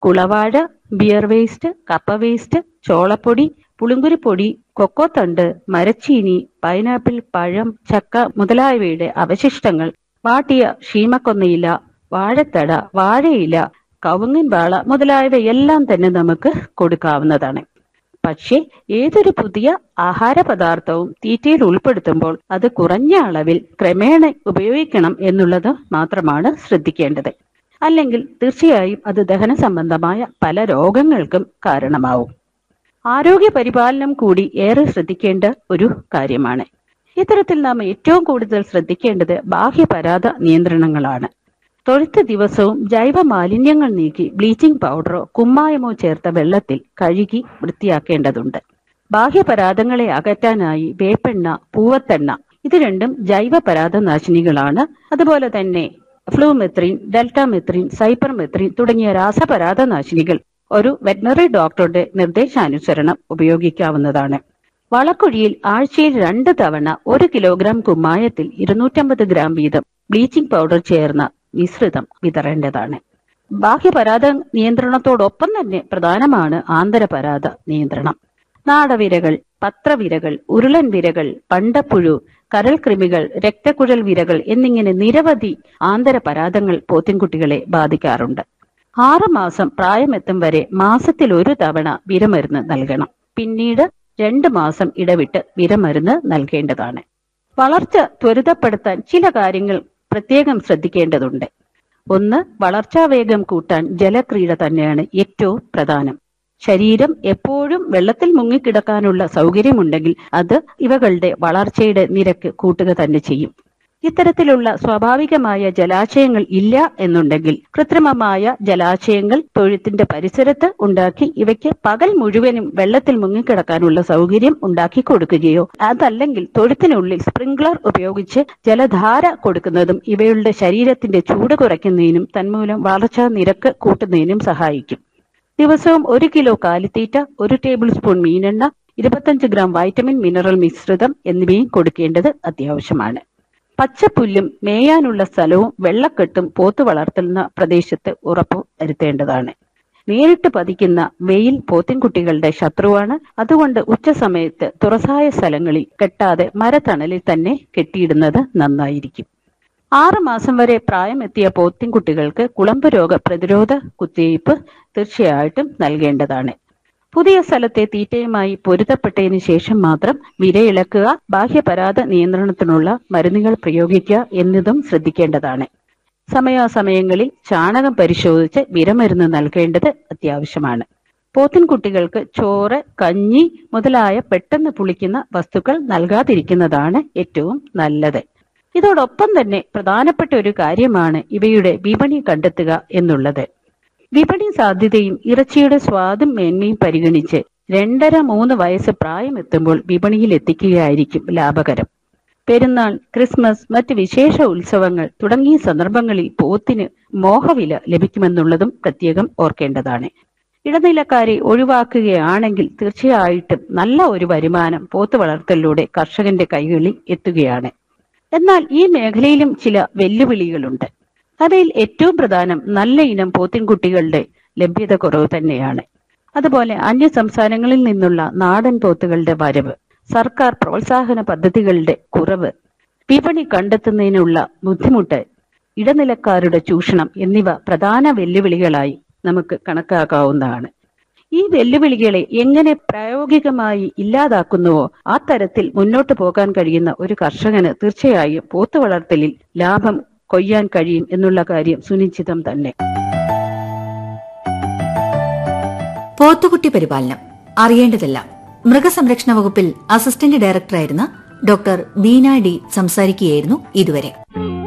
കുളവാഴ beer waste കപ്പ waste ചോളപ്പൊടി പുളിങ്കുരുപ്പൊടി കൊക്കോത്തണ്ട് മരച്ചീനി പൈനാപ്പിൾ പഴം ചക്ക മുതലായവയുടെ അവശിഷ്ടങ്ങൾ വാട്ടിയ ഷീമക്കൊന്നയില വാഴത്തട വാഴയില കവുങ്ങിൻ വാള മുതലായവയെല്ലാം തന്നെ നമുക്ക് കൊടുക്കാവുന്നതാണ് പക്ഷേ ഏതൊരു പുതിയ ആഹാര പദാർത്ഥവും തീറ്റയിൽ ഉൾപ്പെടുത്തുമ്പോൾ അത് കുറഞ്ഞ അളവിൽ ക്രമേണ ഉപയോഗിക്കണം എന്നുള്ളത് മാത്രമാണ് ശ്രദ്ധിക്കേണ്ടത് അല്ലെങ്കിൽ തീർച്ചയായും അത് ദഹന സംബന്ധമായ പല രോഗങ്ങൾക്കും കാരണമാവും ആരോഗ്യ പരിപാലനം കൂടി ഏറെ ശ്രദ്ധിക്കേണ്ട ഒരു കാര്യമാണ് ഇത്തരത്തിൽ നാം ഏറ്റവും കൂടുതൽ ശ്രദ്ധിക്കേണ്ടത് ബാഹ്യപരാധ നിയന്ത്രണങ്ങളാണ് തൊഴുത്ത് ദിവസവും ജൈവ മാലിന്യങ്ങൾ നീക്കി ബ്ലീച്ചിംഗ് പൗഡറോ കുമ്മായമോ ചേർത്ത വെള്ളത്തിൽ കഴുകി വൃത്തിയാക്കേണ്ടതുണ്ട് ബാഹ്യപരാധങ്ങളെ അകറ്റാനായി വേപ്പെണ്ണ പൂവത്തെണ്ണ ഇത് രണ്ടും ജൈവ പരാധനാശിനികളാണ് അതുപോലെ തന്നെ ഫ്ലൂമെത്രീൻ ഡെൽറ്റാമെത്രീൻ സൈപ്പർമെത്രീൻ തുടങ്ങിയ രാസപരാധനാശിനികൾ ഒരു വെറ്റിനറി ഡോക്ടറുടെ നിർദ്ദേശാനുസരണം ഉപയോഗിക്കാവുന്നതാണ് വളക്കുഴിയിൽ ആഴ്ചയിൽ രണ്ട് തവണ ഒരു കിലോഗ്രാം കുമ്മായത്തിൽ ഇരുന്നൂറ്റമ്പത് ഗ്രാം വീതം ബ്ലീച്ചിംഗ് പൗഡർ ചേർന്ന മിശ്രിതം വിതറേണ്ടതാണ് ബാഹ്യപരാധ നിയന്ത്രണത്തോടൊപ്പം തന്നെ പ്രധാനമാണ് ആന്തരപരാധ നിയന്ത്രണം നാടവിരകൾ പത്രവിരകൾ ഉരുളൻ വിരകൾ പണ്ടപ്പുഴു കരൾകൃമികൾ രക്തക്കുഴൽ വിരകൾ എന്നിങ്ങനെ നിരവധി ആന്തരപരാധങ്ങൾ പോത്തിൻകുട്ടികളെ ബാധിക്കാറുണ്ട് ആറ് മാസം പ്രായമെത്തും വരെ മാസത്തിൽ ഒരു തവണ വിരമരുന്ന് നൽകണം പിന്നീട് രണ്ട് മാസം ഇടവിട്ട് വിരമരുന്ന് നൽകേണ്ടതാണ് വളർച്ച ത്വരിതപ്പെടുത്താൻ ചില കാര്യങ്ങൾ പ്രത്യേകം ശ്രദ്ധിക്കേണ്ടതുണ്ട് ഒന്ന് വളർച്ചാ വേഗം കൂട്ടാൻ ജലക്രീഡ തന്നെയാണ് ഏറ്റവും പ്രധാനം ശരീരം എപ്പോഴും വെള്ളത്തിൽ മുങ്ങിക്കിടക്കാനുള്ള സൗകര്യമുണ്ടെങ്കിൽ അത് ഇവകളുടെ വളർച്ചയുടെ നിരക്ക് കൂട്ടുക തന്നെ ചെയ്യും ഇത്തരത്തിലുള്ള സ്വാഭാവികമായ ജലാശയങ്ങൾ ഇല്ല എന്നുണ്ടെങ്കിൽ കൃത്രിമമായ ജലാശയങ്ങൾ തൊഴുത്തിന്റെ പരിസരത്ത് ഉണ്ടാക്കി ഇവയ്ക്ക് പകൽ മുഴുവനും വെള്ളത്തിൽ മുങ്ങിക്കിടക്കാനുള്ള സൗകര്യം ഉണ്ടാക്കി കൊടുക്കുകയോ അതല്ലെങ്കിൽ തൊഴുത്തിനുള്ളിൽ സ്പ്രിംഗ്ലർ ഉപയോഗിച്ച് ജലധാര കൊടുക്കുന്നതും ഇവയുടെ ശരീരത്തിന്റെ ചൂട് കുറയ്ക്കുന്നതിനും തന്മൂലം വളർച്ചാ നിരക്ക് കൂട്ടുന്നതിനും സഹായിക്കും ദിവസവും ഒരു കിലോ കാലിത്തീറ്റ ഒരു ടേബിൾ സ്പൂൺ മീനെണ്ണ ഇരുപത്തഞ്ച് ഗ്രാം വൈറ്റമിൻ മിനറൽ മിശ്രിതം എന്നിവയും കൊടുക്കേണ്ടത് അത്യാവശ്യമാണ് പച്ചപ്പുല്ലും മേയാനുള്ള സ്ഥലവും വെള്ളക്കെട്ടും പോത്തു വളർത്തുന്ന പ്രദേശത്ത് ഉറപ്പു വരുത്തേണ്ടതാണ് നേരിട്ട് പതിക്കുന്ന വെയിൽ പോത്തിൻകുട്ടികളുടെ ശത്രുവാണ് അതുകൊണ്ട് ഉച്ചസമയത്ത് തുറസായ സ്ഥലങ്ങളിൽ കെട്ടാതെ മരത്തണലിൽ തന്നെ കെട്ടിയിടുന്നത് നന്നായിരിക്കും ആറ് മാസം വരെ പ്രായമെത്തിയ പോത്തിൻകുട്ടികൾക്ക് കുളമ്പ് രോഗ പ്രതിരോധ കുത്തിവയ്പ് തീർച്ചയായിട്ടും നൽകേണ്ടതാണ് പുതിയ സ്ഥലത്തെ തീറ്റയുമായി പൊരുത്തപ്പെട്ടതിന് ശേഷം മാത്രം വിരയിളക്കുക ബാഹ്യപരാധ നിയന്ത്രണത്തിനുള്ള മരുന്നുകൾ പ്രയോഗിക്കുക എന്നതും ശ്രദ്ധിക്കേണ്ടതാണ് സമയാസമയങ്ങളിൽ ചാണകം പരിശോധിച്ച് വിരമരുന്ന് നൽകേണ്ടത് അത്യാവശ്യമാണ് പോത്തിൻകുട്ടികൾക്ക് ചോറ് കഞ്ഞി മുതലായ പെട്ടെന്ന് പുളിക്കുന്ന വസ്തുക്കൾ നൽകാതിരിക്കുന്നതാണ് ഏറ്റവും നല്ലത് ഇതോടൊപ്പം തന്നെ പ്രധാനപ്പെട്ട ഒരു കാര്യമാണ് ഇവയുടെ വിപണി കണ്ടെത്തുക എന്നുള്ളത് വിപണി സാധ്യതയും ഇറച്ചിയുടെ സ്വാദും മേന്മയും പരിഗണിച്ച് രണ്ടര മൂന്ന് വയസ്സ് പ്രായമെത്തുമ്പോൾ വിപണിയിൽ എത്തിക്കുകയായിരിക്കും ലാഭകരം പെരുന്നാൾ ക്രിസ്മസ് മറ്റ് വിശേഷ ഉത്സവങ്ങൾ തുടങ്ങിയ സന്ദർഭങ്ങളിൽ പോത്തിന് മോഹവില ലഭിക്കുമെന്നുള്ളതും പ്രത്യേകം ഓർക്കേണ്ടതാണ് ഇടനിലക്കാരെ ഒഴിവാക്കുകയാണെങ്കിൽ തീർച്ചയായിട്ടും നല്ല ഒരു വരുമാനം പോത്ത് വളർത്തലിലൂടെ കർഷകന്റെ കൈകളിൽ എത്തുകയാണ് എന്നാൽ ഈ മേഖലയിലും ചില വെല്ലുവിളികളുണ്ട് അവയിൽ ഏറ്റവും പ്രധാനം നല്ല ഇനം പോത്തിൻകുട്ടികളുടെ ലഭ്യത കുറവ് തന്നെയാണ് അതുപോലെ അന്യ സംസ്ഥാനങ്ങളിൽ നിന്നുള്ള നാടൻ പോത്തുകളുടെ വരവ് സർക്കാർ പ്രോത്സാഹന പദ്ധതികളുടെ കുറവ് വിപണി കണ്ടെത്തുന്നതിനുള്ള ബുദ്ധിമുട്ട് ഇടനിലക്കാരുടെ ചൂഷണം എന്നിവ പ്രധാന വെല്ലുവിളികളായി നമുക്ക് കണക്കാക്കാവുന്നതാണ് ഈ വെല്ലുവിളികളെ എങ്ങനെ പ്രായോഗികമായി ഇല്ലാതാക്കുന്നുവോ ആ തരത്തിൽ മുന്നോട്ട് പോകാൻ കഴിയുന്ന ഒരു കർഷകന് തീർച്ചയായും പോത്ത് വളർത്തലിൽ ലാഭം കൊയ്യാൻ കഴിയും എന്നുള്ള കാര്യം സുനിശ്ചിതം തന്നെ പോത്തുകുട്ടി പരിപാലനം അറിയേണ്ടതെല്ലാം മൃഗസംരക്ഷണ വകുപ്പിൽ അസിസ്റ്റന്റ് ഡയറക്ടറായിരുന്ന ഡോക്ടർ ബീന ഡി സംസാരിക്കുകയായിരുന്നു ഇതുവരെ